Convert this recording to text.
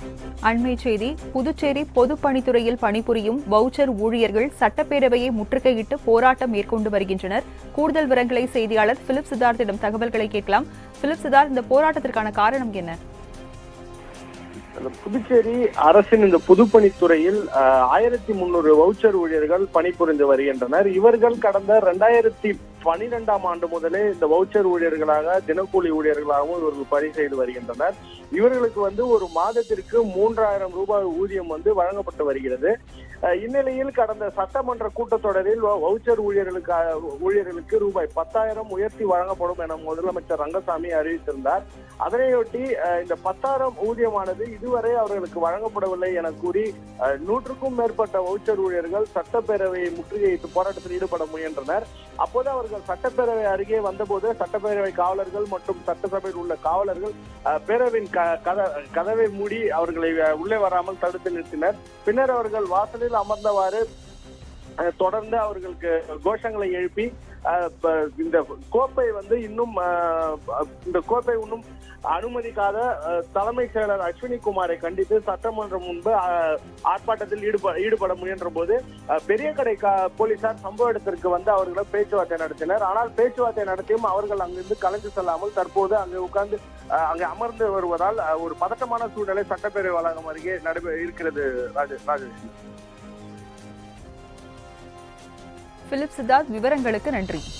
அண்மை செய்தி புதுச்சேரி பொதுப்பணித்துறையில் பணிபுரியும் வவுச்சர் ஊழியர்கள் சட்டப்பேரவையை முற்றுகையிட்டு போராட்டம் மேற்கொண்டு வருகின்றனர் கூடுதல் விவரங்களை செய்தியாளர் பிலிப் சித்தார்த்திடம் தகவல்களை கேட்கலாம் பிலிப் சித்தார்த் இந்த போராட்டத்திற்கான காரணம் என்ன அந்த புதுச்சேரி அரசின் இந்த பொதுப்பணித்துறையில் ஆஹ், ஆயிரத்தி முன்னூறு வவுச்சர் ஊழியர்கள் பணிபுரிந்து வருகின்றனர் இவர்கள் கடந்த ரெண்டாயிரத்தி பனிரெண்டாம் ஆண்டு முதலே இந்த வவுச்சர் ஊழியர்களாக தினக்கூலி ஊழியர்களாகவும் இவர்கள் பணி செய்து வருகின்றனர் இவர்களுக்கு வந்து ஒரு மாதத்திற்கு மூன்றாயிரம் ரூபாய் ஊதியம் வந்து வழங்கப்பட்டு வருகிறது அஹ், இந்நிலையில் கடந்த சட்டமன்ற கூட்டத்தொடரில் வ- வவுச்சர் ஊழியர்களுக்கு அஹ், ஊழியர்களுக்கு ரூபாய் பத்தாயிரம் உயர்த்தி வழங்கப்படும் என முதலமைச்சர் ரங்கசாமி அறிவித்திருந்தார் அதனையொட்டி அஹ், இந்த பத்தாயிரம் ஊதியமானது இதுவரை அவர்களுக்கு வழங்கப்படவில்லை என கூறி அஹ், நூற்றுக்கும் மேற்பட்ட வவுச்சர் ஊழியர்கள் சட்டப்பேரவையை முற்றுகையிட்டு போராட்டத்தில் ஈடுபட முயன்றனர் அப்போது அவர்கள் சட்டப்பேரவை அருகே வந்தபோது சட்டப்பேரவை காவலர்கள் மற்றும் சட்டசபையில் உள்ள காவலர்கள் அஹ், பேரவையின் க- கத- கதவை மூடி அவர்களை அஹ், உள்ளே வராமல் தடுத்து நிறுத்தினர் பின்னர் அவர்கள் வாசலில் அமர்ந்தவாறு அஹ், தொடர்ந்து அவர்களுக்கு கோஷங்களை எழுப்பி அஹ், ப- இந்த கோப்பை வந்து இன்னும் அஹ், இந்த கோப்பை இன்னும் அனுமதிக்காத அஹ், தலைமைச் செயலர் அஸ்வினி குமாரை கண்டித்து சட்டமன்றம் முன்பு அஹ், ஆர்ப்பாட்டத்தில் ஈடுபட ஈடுபட முயன்ற போது அஹ், பெரிய கடை கா- போலீசார் சம்பவ இடத்திற்கு வந்து அவர்களிடம் பேச்சுவார்த்தை நடத்தினர் ஆனால் பேச்சுவார்த்தை நடத்தியும் அவர்கள் அங்கிருந்து கலைந்து செல்லாமல் தற்போது அங்கு உட்கார்ந்து அஹ், அங்கே அமர்ந்து வருவதால் அஹ், ஒரு பதட்டமான சூழ்நிலை சட்டப்பேரவை வளாகம் அருகே நடைபெற இருக்கிறது ராஜ ராஜலட்சுமி பிலிப் சித்தார்த் விவரங்களுக்கு நன்றி